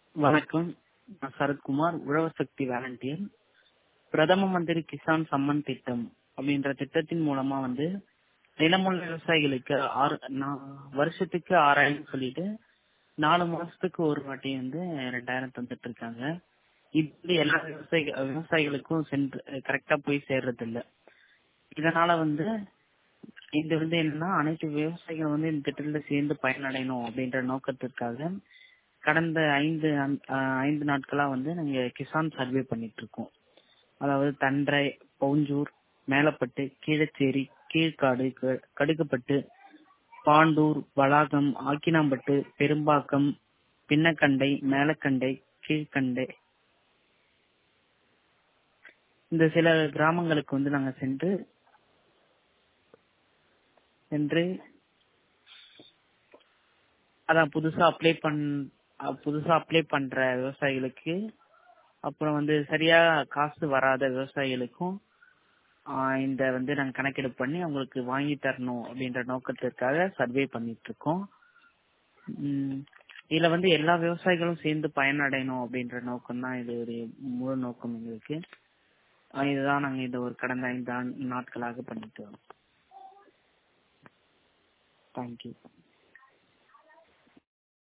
வணக்கம் நான் சரத்குமார் உழவர் சக்தி வாலண்டியர் பிரதம மந்திரி கிசான் சம்மன் திட்டம் அப்படின்ற திட்டத்தின் மூலமா வந்து நிலமுள்ள விவசாயிகளுக்கு ஆறு நா- வருஷத்துக்கு ஆறாயிரம் சொல்லிட்டு நாலு மாசத்துக்கு ஒரு வாட்டி வந்து ரெண்டாயிரம் தந்துட்டு இருக்காங்க இது வந்து எல்லா விவசாயி விவசாயிகளுக்கும் சென்று கரெக்டா போய் சேர்றது இல்ல இதனால வந்து இது வந்து என்னன்னா அனைத்து விவசாயிகள் வந்து இந்த திட்டத்துல சேர்ந்து பயனடையணும் அப்படின்ற நோக்கத்திற்காக கடந்த ஐந்து அந்- ஆஹ் ஐந்து நாட்களா வந்து நாங்க கிசான் சர்வே பண்ணிட்டு இருக்கோம் அதாவது தண்டை பவுஞ்சூர் மேலப்பட்டு கீழச்சேரி கீழ்காடு க- கடுக்கப்பட்டு பாண்டூர் வளாகம் ஆக்கினாம்பட்டு பெரும்பாக்கம் பின்னக்கண்டை மேலக்கண்டை கீழ்கண்டை இந்த சில கிராமங்களுக்கு வந்து நாங்க சென்று சென்று அதான் புதுசா அப்ளை பண் அஹ் புதுசா அப்ளை பண்ற விவசாயிகளுக்கு அப்புறம் வந்து சரியா காசு வராத விவசாயிகளுக்கும் ஆஹ் இந்த வந்து நாங்க கணக்கெடுப்பு பண்ணி அவங்களுக்கு வாங்கி தரணும் அப்படின்ற நோக்கத்திற்காக சர்வே பண்ணிட்டு இருக்கோம் உம் இதுல வந்து எல்லா விவசாயிகளும் சேர்ந்து பயனடையணும் அப்படின்ற நோக்கம் தான் இது ஒரு முழு நோக்கம் எங்களுக்கு ஆஹ் இதுதான் நாங்க இந்த ஒரு கடந்த ஐந்து ஆண்டு- நாட்களாக பண்ணிட்டு வரோம் தேங்க்யூ